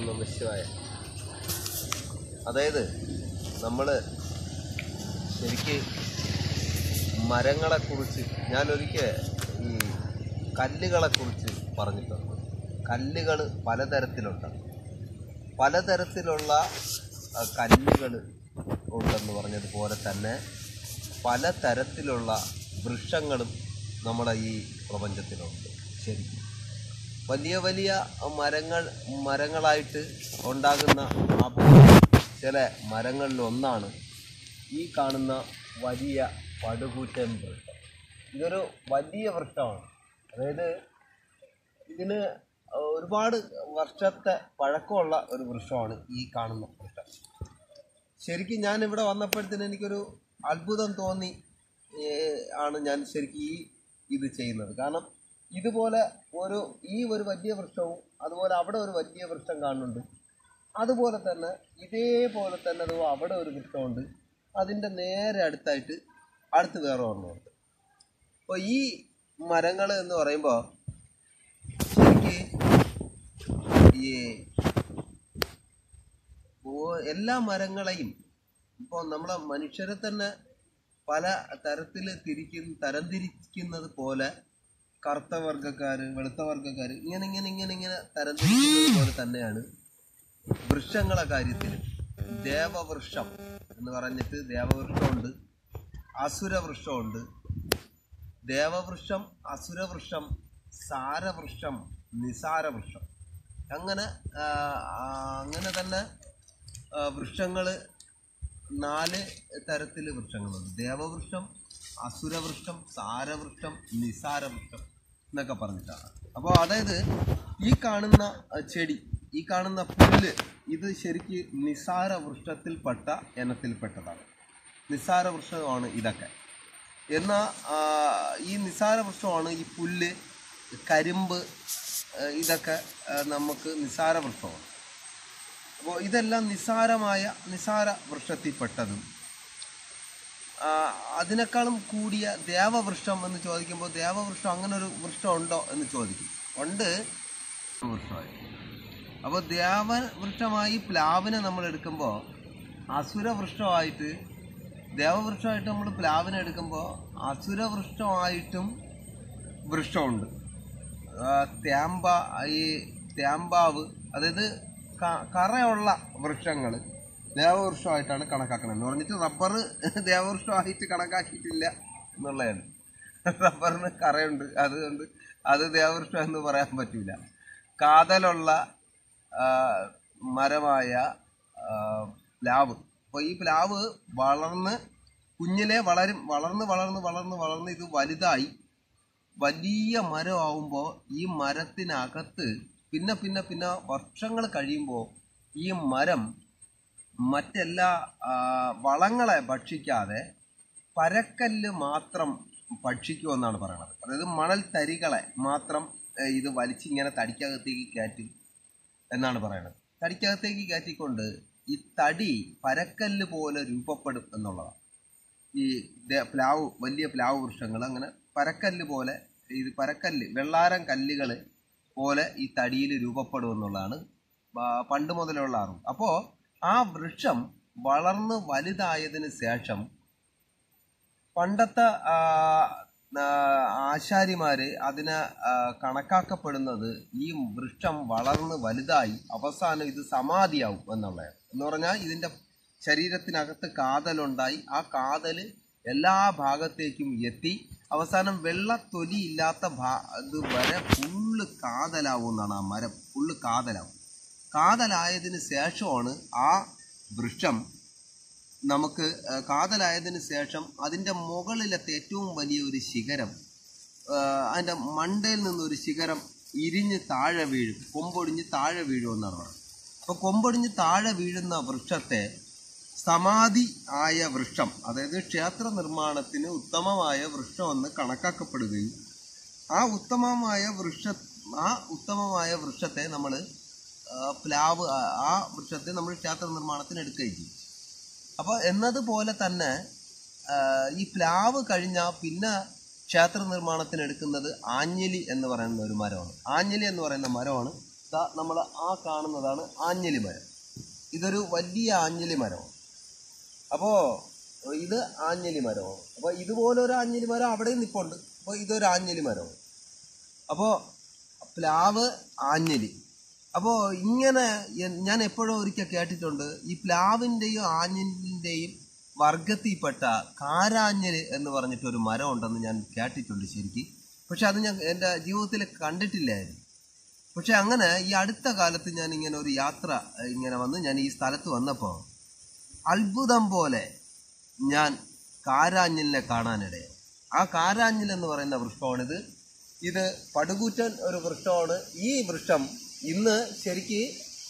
നമശിവായ അതായത് നമ്മൾ ശരിക്ക് മരങ്ങളെക്കുറിച്ച് ഞാൻ ഒരിക്കൽ ഈ കല്ലുകളെക്കുറിച്ച് പറഞ്ഞിട്ടുണ്ട് കല്ലുകൾ പലതരത്തിലുണ്ട് പലതരത്തിലുള്ള കല്ലുകൾ ഉണ്ടെന്ന് പറഞ്ഞതുപോലെ തന്നെ പലതരത്തിലുള്ള വൃക്ഷങ്ങളും നമ്മുടെ ഈ പ്രപഞ്ചത്തിലുണ്ട് ശരിക്കും വലിയ വലിയ മരങ്ങൾ മരങ്ങളായിട്ട് ഉണ്ടാകുന്ന അപൂർവ ചില മരങ്ങളിൽ ഒന്നാണ് ഈ കാണുന്ന വലിയ പടുകൂറ്റൻ വൃക്ഷം ഇതൊരു വലിയ വൃക്ഷമാണ് അതായത് ഇതിന് ഒരുപാട് വർഷത്തെ പഴക്കമുള്ള ഒരു വൃക്ഷമാണ് ഈ കാണുന്ന വൃക്ഷം ശരിക്കും ഞാൻ ഇവിടെ വന്നപ്പോഴത്തേന് എനിക്കൊരു അത്ഭുതം തോന്നി ഏഹ്, ആണ് ഞാൻ ശരിക്കും ഈ ഇത് ചെയ്യുന്നത് കാരണം ഇതുപോലെ ഒരു ഈ ഒരു വലിയ വൃക്ഷവും അതുപോലെ അവിടെ ഒരു വലിയ വൃക്ഷം കാണുന്നുണ്ട് അതുപോലെ തന്നെ ഇതേപോലെ തന്നെ അതോ അവിടെ ഒരു വൃക്ഷമുണ്ട് അതിൻ്റെ നേരെ അടുത്തായിട്ട് അടുത്ത് വേറെ ഒരെണ്ണമുണ്ട് അപ്പോൾ ഈ മരങ്ങൾ എന്ന് പറയുമ്പോൾ ശരിക്ക് ഈ ഓ- എല്ലാ മരങ്ങളെയും ഇപ്പോൾ നമ്മളെ മനുഷ്യരെ തന്നെ പല തരത്തിൽ തിരിക്കുന്ന തരംതിരിക്കുന്നത് പോലെ കറുത്ത വർഗ്ഗക്കാർ വെളുത്ത വർഗ്ഗക്കാർ ഇങ്ങനെ ഇങ്ങനെ ഇങ്ങനെ ഇങ്ങനെ തരംതിരിക്കുന്നത് പോലെ തന്നെയാണ് വൃക്ഷങ്ങളെ കാര്യത്തിൽ ദേവവൃക്ഷം എന്ന് പറഞ്ഞിട്ട് ദേവവൃക്ഷമുണ്ട് അസുരവൃക്ഷമുണ്ട് ദേവവൃക്ഷം അസുരവൃക്ഷം സാരവൃക്ഷം നിസാരവൃക്ഷം അങ്ങനെ ആ, ആ, അങ്ങനെ തന്നെ വൃക്ഷങ്ങൾ നാല് തരത്തിൽ വൃക്ഷങ്ങളുണ്ട് ദേവവൃക്ഷം അസുരവൃക്ഷം സാരവൃക്ഷം നിസാരവൃക്ഷം എന്നൊക്കെ പറഞ്ഞിട്ടാണ് അപ്പോൾ അതായത് ഈ കാണുന്ന ആ, ചെടി ഈ കാണുന്ന പുല്ല് ഇത് ശരിക്ക് നിസാര വൃക്ഷത്തിൽപ്പെട്ട ഇനത്തിൽപ്പെട്ടതാണ് നിസാര വൃക്ഷമാണ് ഇതൊക്കെ എന്നാൽ ഈ നിസാര വൃക്ഷമാണ് ഈ പുല്ല് കരിമ്പ് ആ, ഇതൊക്കെ ആ, നമുക്ക് നിസാര വൃക്ഷമാണ് അപ്പോൾ ഇതെല്ലാം നിസാരമായ നിസാര വൃക്ഷത്തിൽപ്പെട്ടതും ആ, അതിനേക്കാളും കൂടിയ ദേവവൃക്ഷം എന്ന് ചോദിക്കുമ്പോൾ ദേവവൃക്ഷം അങ്ങനെ ഒരു വൃക്ഷം ഉണ്ടോ എന്ന് ചോദിക്കും ഉണ്ട് വൃക്ഷമായി അപ്പോൾ ദേവവൃക്ഷമായി പ്ലാവിനെ നമ്മൾ എടുക്കുമ്പോൾ അസുരവൃക്ഷമായിട്ട് ദേവവൃക്ഷമായിട്ട് നമ്മൾ പ്ലാവിനെ എടുക്കുമ്പോൾ അസുരവൃക്ഷമായിട്ടും വൃക്ഷമുണ്ട് ആ, തേമ്പ ഈ തേമ്പാവ് അതായത് ക- കറയുള്ള വൃക്ഷങ്ങൾ ദേവവൃക്ഷമായിട്ടാണ് കണക്കാക്കുന്നത് എന്ന് പറഞ്ഞിട്ട് റബ്ബർ ദേവവൃക്ഷമായിട്ട് കണക്കാക്കിയിട്ടില്ല എന്നുള്ളതാണ് റബ്ബറിന് കറയുണ്ട് അതുകൊണ്ട് അത് ദേവവൃക്ഷം എന്ന് പറയാൻ പറ്റില്ല കാതലുള്ള ആ, മരമായ ആ, പ്ലാവ് അപ്പോൾ ഈ പ്ലാവ് വളർന്ന് കുഞ്ഞിലെ വളരും വളർന്ന് വളർന്ന് വളർന്ന് വളർന്ന് ഇത് വലുതായി വലിയ മരമാവുമ്പോൾ ഈ മരത്തിനകത്ത് പിന്നെ പിന്നെ പിന്നെ വർഷങ്ങൾ കഴിയുമ്പോൾ ഈ മരം മറ്റെല്ലാ ആ, വളങ്ങളെ ഭക്ഷിക്കാതെ പരക്കല്ല് മാത്രം ഭക്ഷിക്കുമെന്നാണ് പറയുന്നത് അതായത് മണൽ തരികളെ മാത്രം ഏ, ഇത് വലിച്ചിങ്ങനെ തടിക്കകത്തേക്ക് കയറ്റും എന്നാണ് പറയുന്നത് തടിക്കകത്തേക്ക് കയറ്റിക്കൊണ്ട് ഈ തടി പരക്കല്ല് പോലെ രൂപപ്പെടും എന്നുള്ളതാണ് ഈ ദേ- പ്ലാവ് വലിയ പ്ലാവ് വൃക്ഷങ്ങൾ അങ്ങനെ പരക്കല്ല് പോലെ ഇത് പരക്കല്ല് വെള്ളാരം കല്ലുകൾ പോലെ ഈ തടിയിൽ രൂപപ്പെടും എന്നുള്ളതാണ് ബ- പണ്ട് മുതലുള്ള അറിവ് അപ്പോൾ ആ വൃക്ഷം വളർന്ന് വലുതായതിന് ശേഷം പണ്ടത്തെ ആ, ആ, ആശാരിമാര് അതിനെ ആ, കണക്കാക്കപ്പെടുന്നത് ഈ വൃക്ഷം വളർന്ന് വലുതായി അവസാനം ഇത് സമാധിയാവും എന്നുള്ളതാണ് എന്ന് പറഞ്ഞാൽ ഇതിന്റെ ശരീരത്തിനകത്ത് കാതലുണ്ടായി ആ കാതല് എല്ലാ ഭാഗത്തേക്കും എത്തി അവസാനം വെള്ളത്തൊലി ഇല്ലാത്ത ഭാ ഇത് വരെ ഫുള്ള് കാതലാവും എന്നാണ് ആ മരം ഫുള്ള് കാതലാവും കാതലായതിന് ശേഷമാണ് ആ വൃക്ഷം നമുക്ക് ആ, കാതലായതിന് ശേഷം അതിൻ്റെ മുകളിലത്തെ ഏറ്റവും വലിയ ഒരു ശിഖരം ആ, അതിൻ്റെ മണ്ടയിൽ നിന്നൊരു ശിഖരം ഇരിഞ്ഞ് താഴെ വീഴും കൊമ്പൊടിഞ്ഞ് താഴെ വീഴുമെന്നാണ് പറയുന്നത് അപ്പോൾ കൊമ്പൊടിഞ്ഞ് താഴെ വീഴുന്ന വൃക്ഷത്തെ സമാധി ആയ വൃക്ഷം അതായത് ക്ഷേത്ര നിർമ്മാണത്തിന് ഉത്തമമായ വൃക്ഷമെന്ന് കണക്കാക്കപ്പെടുകയും ആ ഉത്തമമായ വൃക്ഷ ആ ഉത്തമമായ വൃക്ഷത്തെ നമ്മൾ പ്ലാവ് ആ- ആ വൃക്ഷത്തെ നമ്മൾ ക്ഷേത്ര നിർമ്മാണത്തിന് എടുക്കുകയും ചെയ്യും അപ്പോൾ എന്നതുപോലെ തന്നെ ആ, ഈ പ്ലാവ് കഴിഞ്ഞാൽ പിന്നെ ക്ഷേത്ര നിർമ്മാണത്തിന് എടുക്കുന്നത് ആഞ്ഞലി എന്ന് പറയുന്ന ഒരു മരമാണ് ആഞ്ഞലി എന്ന് പറയുന്ന മരമാണ് ദാ നമ്മൾ ആ കാണുന്നതാണ് ആഞ്ഞലി മരം ഇതൊരു വലിയ ആഞ്ഞലി മരമാണ് അപ്പോൾ ഇത് ആഞ്ഞലി മരമാണ് അപ്പോൾ ഇതുപോലെ ഒരു ആഞ്ഞലി മരം അവിടെയും നിൽപ്പുണ്ട് അപ്പോൾ ഇതൊരു ആഞ്ഞലി മരമാണ് അപ്പോൾ പ്ലാവ് ആഞ്ഞലി അപ്പോൾ ഇങ്ങനെ എ- ഞാൻ എപ്പോഴും ഒരിക്കൽ കേട്ടിട്ടുണ്ട് ഈ പ്ലാവിൻ്റെയും ആഞ്ഞലിൻ്റെയും വർഗത്തിൽപ്പെട്ട കാരാഞ്ഞല് എന്ന് പറഞ്ഞിട്ട് ഒരു മരം ഉണ്ടെന്ന് ഞാൻ കേട്ടിട്ടുണ്ട് ശരിക്കും പക്ഷെ അത് ഞാൻ എൻ്റെ ജീവിതത്തിൽ കണ്ടിട്ടില്ലായിരുന്നു പക്ഷെ അങ്ങനെ ഈ അടുത്ത കാലത്ത് ഞാൻ ഇങ്ങനെ ഒരു യാത്ര ഏഹ്, ഇങ്ങനെ വന്ന് ഞാൻ ഈ സ്ഥലത്ത് വന്നപ്പോൾ അത്ഭുതം പോലെ ഞാൻ കാരാഞ്ഞിലിനെ കാണാനിടയായി ആ കാരാഞ്ഞിൽ എന്ന് പറയുന്ന വൃക്ഷമാണിത് ഇത് പടുകൂറ്റൻ ഒരു വൃക്ഷമാണ് ഈ വൃക്ഷം ഇന്ന് ശരിക്ക്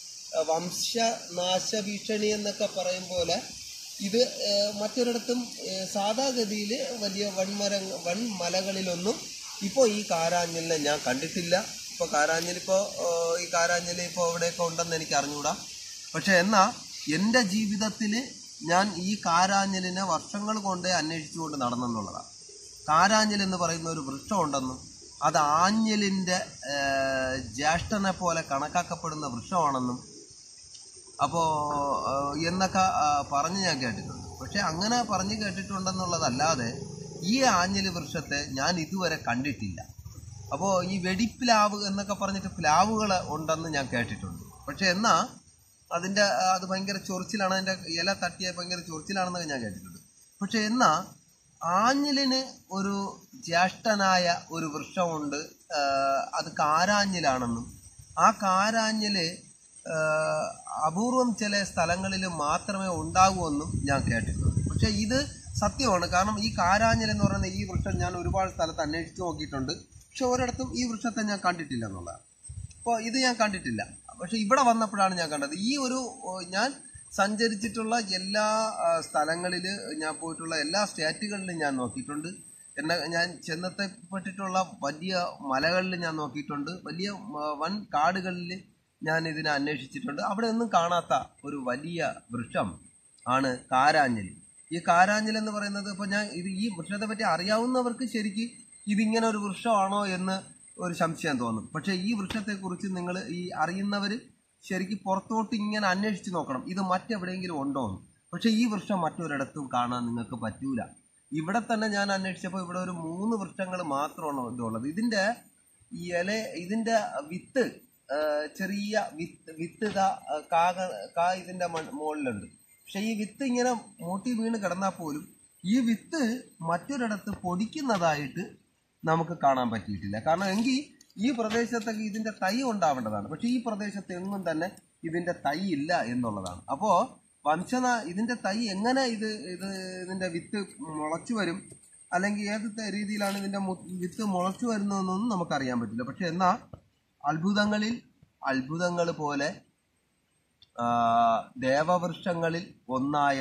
വംശനാശ ഭീഷണി എന്നൊക്കെ പറയും പോലെ ഇത് ഏഹ്, മറ്റൊരിടത്തും ഏഹ്, സാധാഗതിയിൽ വലിയ വൻമര വൻമലകളിലൊന്നും ഇപ്പോൾ ഈ കാരാഞ്ഞിലിനെ ഞാൻ കണ്ടിട്ടില്ല ഇപ്പോൾ കാരാഞ്ഞിൽ ഇപ്പോൾ ഈ കാരാഞ്ഞിൽ ഇപ്പോൾ എവിടെയൊക്കെ ഉണ്ടെന്ന് എനിക്ക് അറിഞ്ഞുകൂടാ പക്ഷെ എന്നാ എൻ്റെ ജീവിതത്തിൽ ഞാൻ ഈ കാരാഞ്ഞലിനെ വർഷങ്ങൾ കൊണ്ടേ അന്വേഷിച്ചുകൊണ്ട് നടന്നെന്നുള്ളതാണ് കാരാഞ്ഞൽ എന്ന് പറയുന്ന ഒരു വൃക്ഷമുണ്ടെന്നും അത് ആഞ്ഞലിൻ്റെ ജ്യേഷ്ഠനെ പോലെ കണക്കാക്കപ്പെടുന്ന വൃക്ഷമാണെന്നും അപ്പോൾ എന്നൊക്കെ ആ, പറഞ്ഞ് ഞാൻ കേട്ടിട്ടുണ്ട് പക്ഷെ അങ്ങനെ പറഞ്ഞ് കേട്ടിട്ടുണ്ടെന്നുള്ളതല്ലാതെ ഈ ആഞ്ഞലി വൃക്ഷത്തെ ഞാൻ ഇതുവരെ കണ്ടിട്ടില്ല അപ്പോൾ ഈ വെടിപ്ലാവ് എന്നൊക്കെ പറഞ്ഞിട്ട് പ്ലാവുകൾ ഉണ്ടെന്ന് ഞാൻ കേട്ടിട്ടുണ്ട് പക്ഷെ എന്നാ അതിൻ്റെ ആ, അത് ഭയങ്കര ചൊറിച്ചിലാണ് അതിൻ്റെ ഇല തട്ടിയ ഭയങ്കര ചൊറിച്ചിലാണെന്നൊക്കെ ഞാൻ കേട്ടിട്ടുണ്ട് പക്ഷെ എന്നാ ആഞ്ഞിലിന് ഒരു ജ്യേഷ്ഠനായ ഒരു വൃക്ഷമുണ്ട് ആ, അത് കാരാഞ്ഞിലാണെന്നും ആ കാരാഞ്ഞില് ആ, അപൂർവം ചില സ്ഥലങ്ങളിൽ മാത്രമേ ഉണ്ടാകുമെന്നും ഞാൻ കേട്ടിട്ടുണ്ട് പക്ഷെ ഇത് സത്യമാണ് കാരണം ഈ കാരാഞ്ഞിൽ എന്ന് പറയുന്ന ഈ വൃക്ഷം ഞാൻ ഒരുപാട് സ്ഥലത്ത് അന്വേഷിച്ച് നോക്കിയിട്ടുണ്ട് പക്ഷെ ഒരിടത്തും ഈ വൃക്ഷത്തെ ഞാൻ കണ്ടിട്ടില്ല എന്നുള്ളതാണ് അപ്പോൾ ഇത് ഞാൻ കണ്ടിട്ടില്ല പക്ഷെ ഇവിടെ വന്നപ്പോഴാണ് ഞാൻ കണ്ടത് ഈ ഒരു ഓ, ഞാൻ സഞ്ചരിച്ചിട്ടുള്ള എല്ലാ സ്ഥലങ്ങളിൽ ഞാൻ പോയിട്ടുള്ള എല്ലാ സ്റ്റേറ്റുകളിലും ഞാൻ നോക്കിയിട്ടുണ്ട് എന്നെ ഞാൻ ചെന്നെത്തപ്പെട്ടിട്ടുള്ള വലിയ മലകളിൽ ഞാൻ നോക്കിയിട്ടുണ്ട് വലിയ മ, വൻ കാടുകളിൽ ഞാൻ ഇതിനെ അന്വേഷിച്ചിട്ടുണ്ട് അവിടെ ഒന്നും കാണാത്ത ഒരു വലിയ വൃക്ഷം ആണ് കാരാഞ്ഞലി ഈ കാരാഞ്ഞൽ എന്ന് പറയുന്നത് ഇപ്പോൾ ഞാൻ ഇത് ഈ വൃക്ഷത്തെ പറ്റി അറിയാവുന്നവർക്ക് ശരിക്ക് ഇതിങ്ങനെ ഒരു വൃക്ഷമാണോ എന്ന് ഒരു സംശയം തോന്നും പക്ഷേ ഈ വൃക്ഷത്തെക്കുറിച്ച് നിങ്ങൾ ഈ അറിയുന്നവർ ശരിക്കും പുറത്തോട്ട് ഇങ്ങനെ അന്വേഷിച്ച് നോക്കണം ഇത് മറ്റെവിടെയെങ്കിലും ഉണ്ടോ എന്ന് പക്ഷേ ഈ വൃക്ഷം മറ്റൊരിടത്തും കാണാൻ നിങ്ങൾക്ക് പറ്റൂല ഇവിടെ തന്നെ ഞാൻ അന്വേഷിച്ചപ്പോൾ ഇവിടെ ഒരു മൂന്ന് വൃക്ഷങ്ങൾ മാത്രമാണ് ഇതുള്ളത് ഇതിൻ്റെ ഈ ഇല ഇതിൻ്റെ വിത്ത് ആ, ചെറിയ വിത്ത് വിത്ത് ഇതാ ആ, കാ കാ ഇതിൻ്റെ മൺ- മുകളിലുണ്ട് പക്ഷെ ഈ വിത്ത് ഇങ്ങനെ മൂട്ടി വീണ് കിടന്നാൽ പോലും ഈ വിത്ത് മറ്റൊരിടത്ത് പൊടിക്കുന്നതായിട്ട് നമുക്ക് കാണാൻ പറ്റിയിട്ടില്ല കാരണം എങ്കിൽ ഈ പ്രദേശത്തൊക്കെ ഇതിന്റെ തൈ ഉണ്ടാവേണ്ടതാണ് പക്ഷെ ഈ പ്രദേശത്ത് എങ്ങും തന്നെ ഇതിന്റെ തൈ ഇല്ല എന്നുള്ളതാണ് അപ്പോ വംശന ഇതിന്റെ തൈ എങ്ങനെ ഇത് ഇത് ഇതിന്റെ വിത്ത് മുളച്ചു വരും അല്ലെങ്കിൽ ഏത് ത- രീതിയിലാണ് ഇതിന്റെ മു- വിത്ത് മുളച്ചു വരുന്നതെന്നൊന്നും നമുക്കറിയാൻ പറ്റില്ല പക്ഷെ എന്നാ അത്ഭുതങ്ങളിൽ അത്ഭുതങ്ങൾ പോലെ ആ, ദേവവൃക്ഷങ്ങളിൽ ഒന്നായ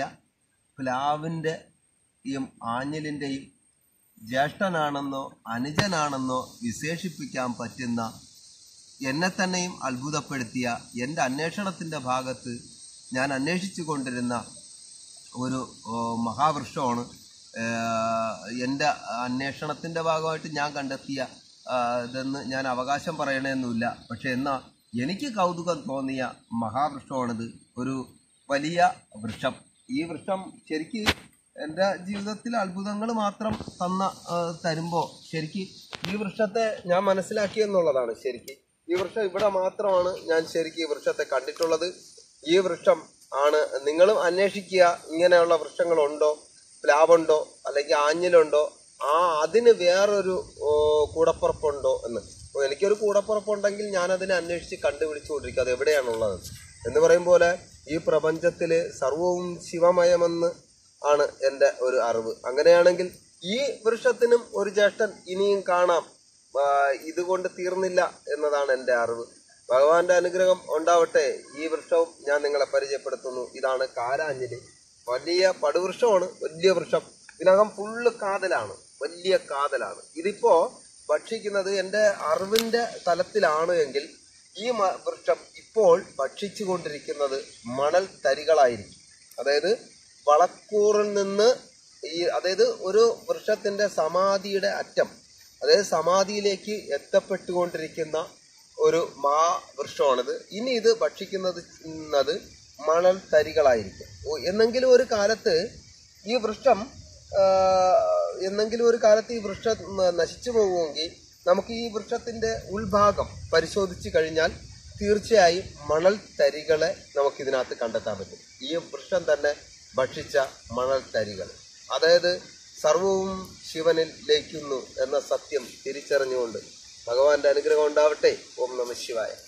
പ്ലാവിൻ്റെയും ആഞ്ഞലിൻ്റെയും ജ്യേഷ്ഠനാണെന്നോ അനുജനാണെന്നോ വിശേഷിപ്പിക്കാൻ പറ്റുന്ന എന്നെ തന്നെയും അത്ഭുതപ്പെടുത്തിയ എൻ്റെ അന്വേഷണത്തിൻ്റെ ഭാഗത്ത് ഞാൻ അന്വേഷിച്ചു കൊണ്ടിരുന്ന ഒരു ഓ, മഹാവൃക്ഷമാണ് ഏഹ്, എൻ്റെ അന്വേഷണത്തിൻ്റെ ഭാഗമായിട്ട് ഞാൻ കണ്ടെത്തിയ ആ, ഇതെന്ന് ഞാൻ അവകാശം പറയണമെന്നില്ല പക്ഷെ എന്നാൽ എനിക്ക് കൗതുകം തോന്നിയ മഹാവൃക്ഷമാണിത് ഒരു വലിയ വൃക്ഷം ഈ വൃക്ഷം ശരിക്ക് എൻ്റെ ജീവിതത്തിൽ അത്ഭുതങ്ങൾ മാത്രം തന്ന തരുമ്പോൾ ശരിക്ക് ഈ വൃക്ഷത്തെ ഞാൻ മനസ്സിലാക്കിയെന്നുള്ളതാണ് ശരിക്ക് ഈ വൃക്ഷം ഇവിടെ മാത്രമാണ് ഞാൻ ശരിക്കും ഈ വൃക്ഷത്തെ കണ്ടിട്ടുള്ളത് ഈ വൃക്ഷം ആണ് നിങ്ങളും അന്വേഷിക്കുക ഇങ്ങനെയുള്ള വൃക്ഷങ്ങളുണ്ടോ പ്ലാവുണ്ടോ അല്ലെങ്കിൽ ആഞ്ഞിലുണ്ടോ ആ അതിന് വേറൊരു ഓ, കൂടപ്പുറപ്പുണ്ടോ എന്ന് അപ്പോൾ എനിക്കൊരു കൂടപ്പുറപ്പുണ്ടെങ്കിൽ ഞാൻ അതിനെ അന്വേഷിച്ച് കണ്ടുപിടിച്ചുകൊണ്ടിരിക്കും അത് എവിടെയാണുള്ളത് എന്ന് പറയും പോലെ ഈ പ്രപഞ്ചത്തിൽ സർവവും ശിവമയമെന്ന് ആണ് എൻ്റെ ഒരു അറിവ് അങ്ങനെയാണെങ്കിൽ ഈ വൃക്ഷത്തിനും ഒരു ജ്യേഷ്ഠൻ ഇനിയും കാണാം ആ, ഇതുകൊണ്ട് തീർന്നില്ല എന്നതാണ് എൻ്റെ അറിവ് ഭഗവാന്റെ അനുഗ്രഹം ഉണ്ടാവട്ടെ ഈ വൃക്ഷവും ഞാൻ നിങ്ങളെ പരിചയപ്പെടുത്തുന്നു ഇതാണ് കാരാഞ്ജലി വലിയ പടുവൃക്ഷമാണ് വലിയ വൃക്ഷം ഇതിനകം ഫുള്ള് കാതലാണ് വലിയ കാതലാണ് ഇതിപ്പോ ഭക്ഷിക്കുന്നത് എൻ്റെ അറിവിന്റെ തലത്തിലാണ് എങ്കിൽ ഈ മ- വൃക്ഷം ഇപ്പോൾ ഭക്ഷിച്ചു കൊണ്ടിരിക്കുന്നത് മണൽ തരികളായിരിക്കും അതായത് വളക്കൂറിൽ നിന്ന് ഈ അതായത് ഒരു വൃക്ഷത്തിന്റെ സമാധിയുടെ അറ്റം അതായത് സമാധിയിലേക്ക് എത്തപ്പെട്ടുകൊണ്ടിരിക്കുന്ന ഒരു മാവൃക്ഷമാണിത് ഇനി ഇത് ഭക്ഷിക്കുന്നത് ന്നത് മണൽ തരികളായിരിക്കും ഓ, എന്നെങ്കിലും ഒരു കാലത്ത് ഈ വൃക്ഷം ആ, എന്നെങ്കിലും ഒരു കാലത്ത് ഈ വൃക്ഷം ഉം, നശിച്ചു പോകുമെങ്കിൽ നമുക്ക് ഈ വൃക്ഷത്തിന്റെ ഉൾഭാഗം പരിശോധിച്ച് കഴിഞ്ഞാൽ തീർച്ചയായും മണൽ തരികളെ നമുക്ക് ഇതിനകത്ത് കണ്ടെത്താൻ പറ്റും ഈ വൃക്ഷം തന്നെ ഭക്ഷിച്ച മണൽ തരികൾ അതായത് സർവവും ശിവനിൽ ലയിക്കുന്നു എന്ന സത്യം തിരിച്ചറിഞ്ഞുകൊണ്ട് ഭഗവാന്റെ അനുഗ്രഹം ഉണ്ടാവട്ടെ ഓം നമ ശിവായ